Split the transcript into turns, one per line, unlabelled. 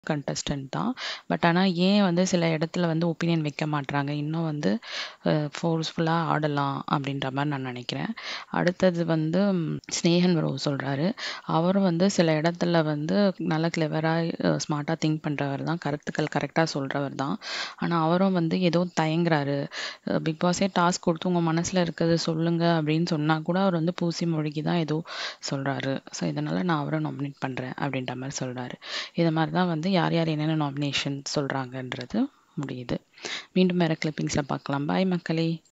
contestant தான் but ஆனால் ஏன் வந்து சில இடத்துல வந்து ஒப்பீனியன் வைக்க மாட்றாங்க இன்னும் வந்து ஃபோர்ஸ்ஃபுல்லாக ஆடலாம் அப்படின்ற மாதிரி நான் நினைக்கிறேன் அடுத்தது வந்து ம், ஸ்னேகன் ப்ரோ சொல்கிறாரு அவரும் வந்து சில இடத்துல வந்து நல்ல கிளவராக ஸ்மார்ட்டாக திங்க் பண்ணுறவர் தான் கருத்துக்கள் கரெக்டாக சொல்கிறவர் தான் ஆனால் அவரும் வந்து ஏதோ தயங்குறாரு பிக் பாஸே டாஸ்க் கொடுத்து உங்கள் மனசில் இருக்கிறது சொல்லுங்க அப்படின்னு சொன்னால் கூட அவர் வந்து பூசி மொழிகி தான் ஏதோ சொல்கிறாரு ஸோ இதனால் நான் அவரை நாமினேட் பண்ணுறேன் அப்படின்ற மாதிரி சொல்கிறாரு இது மாதிரி தான் வந்து யார் யார் என்னென்ன நாமினேஷன் சொல்கிறாங்கன்றது முடியுது மீண்டும் வேறு கிளிப்பிங்ஸில் பார்க்கலாம் பாய் மக்களே